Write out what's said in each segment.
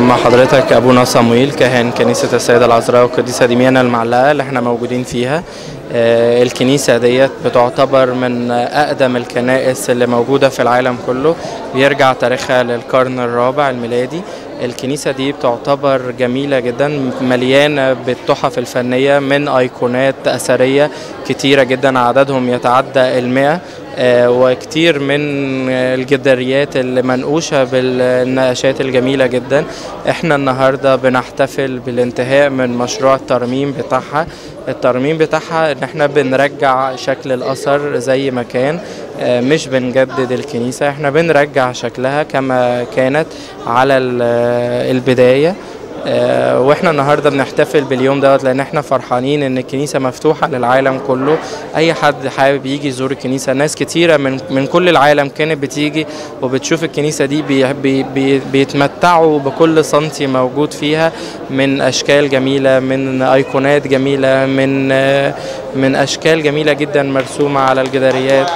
مع حضرتك أبونا صمويل كاهن كنيسة السيدة العذراء والقديسة ديميانا المعلقة اللي احنا موجودين فيها آه، الكنيسة ديت بتعتبر من أقدم الكنائس اللي موجودة في العالم كله بيرجع تاريخها للقرن الرابع الميلادي الكنيسة دي بتعتبر جميلة جدا مليانة بالتحف الفنية من أيقونات أثرية كتيرة جدا عددهم يتعدى المئة آه، وكتير من الجداريات اللي منقوشة بالنقاشات الجميلة جدا احنا النهاردة بنحتفل بالانتهاء من مشروع الترميم بتاعها الترميم بتاعها ان احنا بنرجع شكل الاثر زي ما كان آه، مش بنجدد الكنيسة احنا بنرجع شكلها كما كانت على ال- البداية آه، واحنا النهارده بنحتفل باليوم دوت لان احنا فرحانين ان الكنيسه مفتوحه للعالم كله اي حد حابب يجي يزور الكنيسه ناس كتيره من من كل العالم كانت بتيجي وبتشوف الكنيسه دي بي بي بي بيتمتعوا بكل سنتي موجود فيها من اشكال جميله من ايقونات جميله من آه، من اشكال جميله جدا مرسومه على الجداريات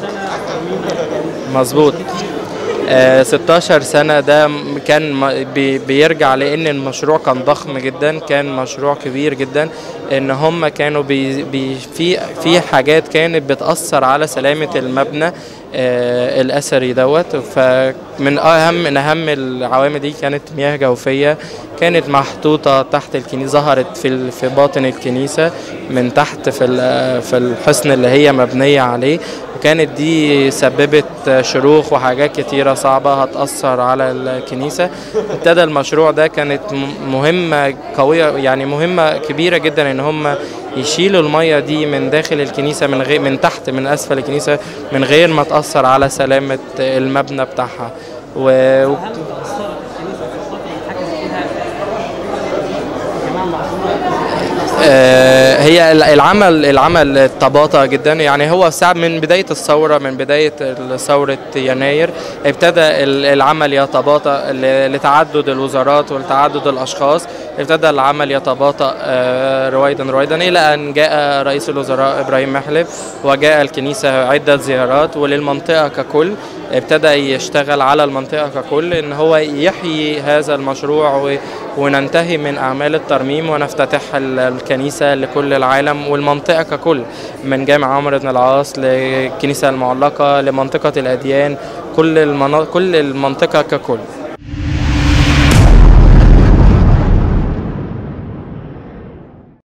مظبوط آه، 16 سنة ده م- كان م- بي- بيرجع لأن المشروع كان ضخم جدا كان مشروع كبير جدا إن هم كانوا بي بي في في حاجات كانت بتأثر على سلامة المبنى آه، الأثري دوت فمن أهم من أهم العوامل دي كانت مياه جوفية كانت محطوطة تحت الكنيسة ظهرت في ال- في باطن الكنيسة من تحت في ال- في الحصن اللي هي مبنية عليه وكانت دي سببت شروخ وحاجات كتيرة صعبة هتأثر على الكنيسة ابتدى المشروع ده كانت م- مهمة قوية يعني مهمة كبيرة جدا ان هم يشيلوا المية دي من داخل الكنيسة من غير من تحت من اسفل الكنيسة من غير ما تأثر على سلامة المبنى بتاعها و... و- هل أثرت الكنيسة في الفترة اللي حجز فيها جماعة معصومة آه، هي ال- العمل العمل تباطأ جدا يعني هو ساعة من بداية الثورة من بداية ثورة يناير ابتدى ال- العمل يتباطأ ل- لتعدد الوزارات ولتعدد الأشخاص ابتدى العمل يتباطأ آه، رويدا رويدا إلى أن جاء رئيس الوزراء إبراهيم محلب وجاء الكنيسة عدة زيارات وللمنطقة ككل ابتدى يشتغل على المنطقة ككل إن هو يحيي هذا المشروع و- وننتهي من أعمال الترميم ونفتتح ال- الكنيسة لكل العالم والمنطقة ككل من جامع عمرو بن العاص للكنيسة المعلقة لمنطقة الأديان كل المنا... كل المنطقة ككل